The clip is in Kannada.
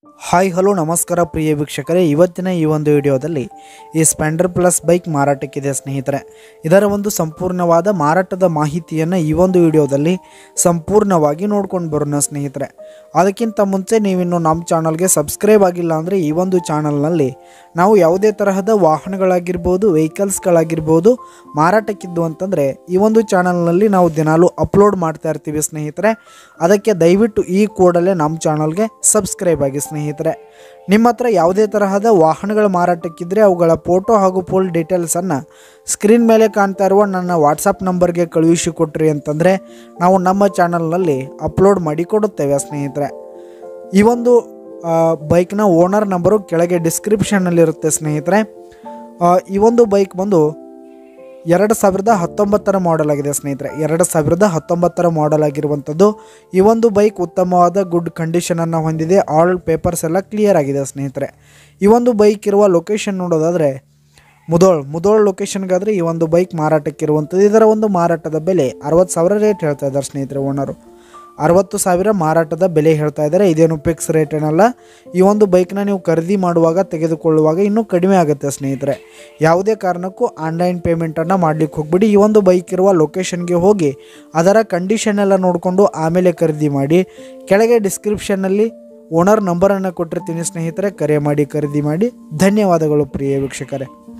ಹಾಯ್ ಹಲೋ ನಮಸ್ಕಾರ ಪ್ರಿಯ ವೀಕ್ಷಕರೇ ಇವತ್ತಿನ ಈ ಒಂದು ವಿಡಿಯೋದಲ್ಲಿ ಈ ಸ್ಪೆಂಡರ್ ಪ್ಲಸ್ ಬೈಕ್ ಮಾರಾಟಕ್ಕಿದೆ ಸ್ನೇಹಿತರೆ ಇದರ ಒಂದು ಸಂಪೂರ್ಣವಾದ ಮಾರಾಟದ ಮಾಹಿತಿಯನ್ನು ಈ ಒಂದು ವಿಡಿಯೋದಲ್ಲಿ ಸಂಪೂರ್ಣವಾಗಿ ನೋಡ್ಕೊಂಡು ಬರೋಣ ಸ್ನೇಹಿತರೆ ಅದಕ್ಕಿಂತ ಮುಂಚೆ ನೀವಿನ್ನು ನಮ್ಮ ಚಾನಲ್ಗೆ ಸಬ್ಸ್ಕ್ರೈಬ್ ಆಗಿಲ್ಲ ಅಂದರೆ ಈ ಒಂದು ಚಾನಲ್ನಲ್ಲಿ ನಾವು ಯಾವುದೇ ತರಹದ ವಾಹನಗಳಾಗಿರ್ಬೋದು ವೆಹಿಕಲ್ಸ್ಗಳಾಗಿರ್ಬೋದು ಮಾರಾಟಕ್ಕಿದ್ದು ಅಂತಂದರೆ ಈ ಒಂದು ಚಾನಲ್ನಲ್ಲಿ ನಾವು ದಿನಾಲೂ ಅಪ್ಲೋಡ್ ಮಾಡ್ತಾ ಇರ್ತೀವಿ ಸ್ನೇಹಿತರೆ ಅದಕ್ಕೆ ದಯವಿಟ್ಟು ಈ ಕೂಡಲೇ ನಮ್ಮ ಚಾನಲ್ಗೆ ಸಬ್ಸ್ಕ್ರೈಬ್ ಆಗಿ ಸ್ನೇಹಿತರೆ ನಿಮ್ಮ ಹತ್ರ ಯಾವುದೇ ತರಹದ ವಾಹನಗಳ ಮಾರಾಟಕ್ಕಿದ್ರೆ ಅವುಗಳ ಫೋಟೋ ಹಾಗೂ ಫುಲ್ ಡೀಟೇಲ್ಸನ್ನು ಸ್ಕ್ರೀನ್ ಮೇಲೆ ಕಾಣ್ತಾ ಇರುವ ನನ್ನ ವಾಟ್ಸಪ್ ನಂಬರ್ಗೆ ಕಳುಹಿಸಿ ಕೊಟ್ರಿ ಅಂತಂದರೆ ನಾವು ನಮ್ಮ ಚಾನಲ್ನಲ್ಲಿ ಅಪ್ಲೋಡ್ ಮಾಡಿ ಕೊಡುತ್ತೇವೆ ಸ್ನೇಹಿತರೆ ಈ ಒಂದು ಆ, ಬೈಕ್ನ ಓನರ್ ನಂಬರು ಕೆಳಗೆ ಡಿಸ್ಕ್ರಿಪ್ಷನ್ನಲ್ಲಿರುತ್ತೆ ಸ್ನೇಹಿತರೆ ಆ, ಈ ಒಂದು ಬೈಕ್ ಬಂದು ಎರಡು ಸಾವಿರದ ಹತ್ತೊಂಬತ್ತರ ಮಾಡೆಲ್ ಆಗಿದೆ ಸ್ನೇಹಿತರೆ ಎರಡು ಸಾವಿರದ ಹತ್ತೊಂಬತ್ತರ ಮಾಡೆಲ್ ಆಗಿರುವಂಥದ್ದು ಈ ಒಂದು ಬೈಕ್ ಉತ್ತಮವಾದ ಗುಡ್ ಕಂಡೀಷನನ್ನು ಹೊಂದಿದೆ ಆಲ್ ಪೇಪರ್ಸ್ ಎಲ್ಲ ಕ್ಲಿಯರ್ ಆಗಿದೆ ಸ್ನೇಹಿತರೆ ಈ ಒಂದು ಬೈಕ್ ಇರುವ ಲೊಕೇಶನ್ ನೋಡೋದಾದರೆ ಮುದೋಳ್ ಮುದೋಳ್ ಲೊಕೇಶನ್ಗಾದರೆ ಈ ಒಂದು ಬೈಕ್ ಮಾರಾಟಕ್ಕಿರುವಂಥದ್ದು ಇದರ ಒಂದು ಮಾರಾಟದ ಬೆಲೆ ಅರವತ್ತು ಸಾವಿರ ರೇಟ್ ಹೇಳ್ತಾ ಇದ್ದಾರೆ ಸ್ನೇಹಿತರೆ ಓನರು ಅರವತ್ತು ಸಾವಿರ ಮಾರಾಟದ ಬೆಲೆ ಹೇಳ್ತಾ ಇದ್ದಾರೆ ಇದೇನು ಫಿಕ್ಸ್ ರೇಟ್ ಏನಲ್ಲ ಈ ಒಂದು ಬೈಕ್ನ ನೀವು ಖರೀದಿ ಮಾಡುವಾಗ ತೆಗೆದುಕೊಳ್ಳುವಾಗ ಇನ್ನೂ ಕಡಿಮೆ ಆಗುತ್ತೆ ಸ್ನೇಹಿತರೆ ಯಾವುದೇ ಕಾರಣಕ್ಕೂ ಆನ್ಲೈನ್ ಪೇಮೆಂಟನ್ನು ಮಾಡಲಿಕ್ಕೆ ಹೋಗ್ಬಿಡಿ ಈ ಒಂದು ಬೈಕ್ ಇರುವ ಲೊಕೇಶನ್ಗೆ ಹೋಗಿ ಅದರ ಕಂಡೀಷನ್ ಎಲ್ಲ ನೋಡಿಕೊಂಡು ಆಮೇಲೆ ಖರೀದಿ ಮಾಡಿ ಕೆಳಗೆ ಡಿಸ್ಕ್ರಿಪ್ಷನ್ನಲ್ಲಿ ಓನರ್ ನಂಬರನ್ನು ಕೊಟ್ಟಿರ್ತೀನಿ ಸ್ನೇಹಿತರೆ ಕರೆ ಮಾಡಿ ಖರೀದಿ ಮಾಡಿ ಧನ್ಯವಾದಗಳು ಪ್ರಿಯ ವೀಕ್ಷಕರೇ